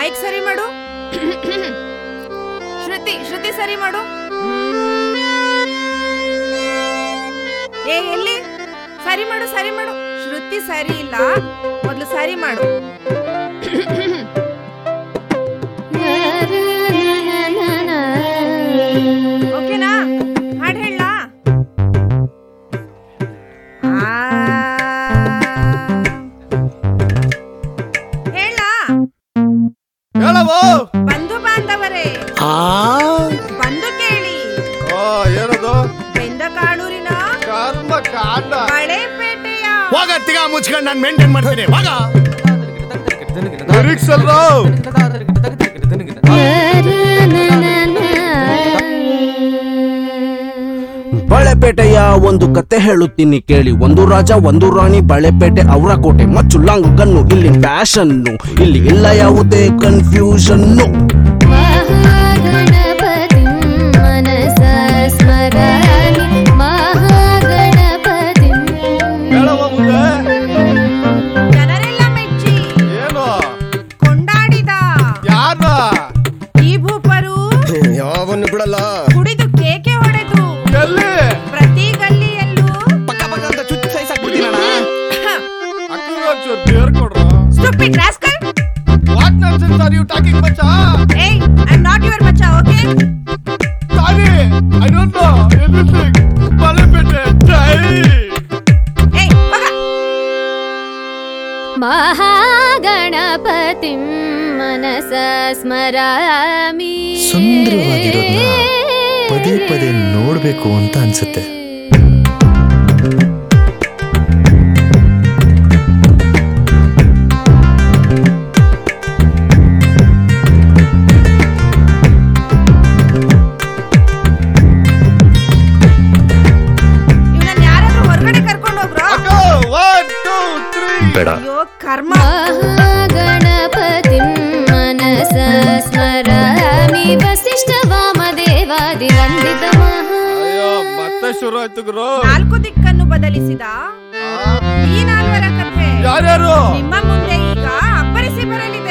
mic ಸರಿ ಮಾಡು ಶ್ರುತಿ ಶ್ರುತಿ ಸರಿ ಮಾಡು ಏ ಎಲ್ಲಿ ಸರಿ ಮಾಡು ಸರಿ ಮಾಡು ಶ್ರುತಿ ಸರಿ ಇಲ್ಲ ಮೊದ್ಲು ಸರಿ ಮಾಡು ಓಕೆನಾ ಹಾಡ್ ಹೇಳ ಹೇಳ ಹೇಳವೋ ಬಂಧು ಬಾಂಧವರೇ ಆ ಬಂದು ಕೇಳಿ ಓ ಏನದು ಬೆಂದ ಕಾಡೂರಿನ ಕರ್ಮ ಕಾಂಡ ಬಳೆಪೇಟೆಯ ಹೋಗ ತಿಗ ಮುಚ್ಕೊಂಡು ನಾನು ಮೇಂಟೈನ್ ಮಾಡ್ತೀನಿ ಹೋಗ ಲಿರಿಕ್ಸ್ ಅಲ್ರೋ ಬಳೆಪೇಟೆಯ ಒಂದು ಕತೆ ಹೇಳುತ್ತೀನಿ ಕೇಳಿ ಒಂದು ರಾಜ ಒಂದು ರಾಣಿ ಬಳೆಪೇಟೆ ಅವರ ಕೋಟೆ ಮಚ್ಚು ಲಾಂಗ್ ಗನ್ನು ಇಲ್ಲಿ ಫ್ಯಾಷನ್ನು ಇಲ್ಲಿ ಇಲ್ಲ ಯಾವುದೇ ಕನ್ಫ್ಯೂಷನ್ನು महागणपतिं मनसा स्मरामि महागणपतिं ಹೇಳವ ಮುಂದೆ ಜನರೆಲ್ಲ ಮೆಚ್ಚಿ ಏನು ಕೊಂಡಾಡಿದ ಯಾರ ಈ ಭೂಪರು ಯಾವನ್ನು ಬಿಡಲ್ಲ ಕುಡಿದು ಕೇಕೆ ಹೊಡೆದು ಎಲ್ಲಿ ಪ್ರತಿ ಗಲ್ಲಿಯಲ್ಲೂ ಪಕ್ಕ ಪಕ್ಕ ಅಂತ ಚುಚ್ಚು ಸೈಸಾಕ್ಬಿಡ್ತೀನಣ್ಣ ಅಕ್ಕಂಗೆ ಒಂಚೂರು ಬೇರ್ ಕೊಡ್ರ stupid rascal what nonsense are you talking ಮಚ್ಚ ಏಯ್ ಐ ಆಮ್ ನಾಟ್ ಯುವರ್ ಮಚ್ಚ okay sorry I don't know anything Balepet ಜೈ ಏಯ್ ಹೋಗ महागणपतिं मनसा स्मरामि ಸುಂದರವಾಗಿರೋದ್ನ ಪದೇ ಪದೇ ನೋಡ್ಬೇಕು ಅಂತ ಅನ್ಸುತ್ತೆ ಇವ್ನನ್ನ ಯಾರಾದ್ರೂ ಹೊರಗಡೆ ಕರ್ಕೊಂಡು ಹೋಗ್ರೋ ಅಕ್ಕ ಒನ್ ಟೂ ತ್ರೀ ಬೇಡ ಅಯ್ಯೋ ಕರ್ಮ महागणपतिं मनसा स्मरामि वसिष्ठवामदेवादिवन्दितमः ಅಯ್ಯೋ ಮತ್ತೆ ಶುರು ಆಯ್ತು ಗುರು ನಾಲ್ಕು ದಿಕ್ಕನ್ನು ಬದಲಿಸಿದ ಈ ನಾಲ್ವರ ಕಥೆ ಯಾರ್ಯಾರು ನಿಮ್ಮ ಮುಂದೆ ಈಗ ಅಪ್ಪರಿಸಿ ಬರಲಿದೆ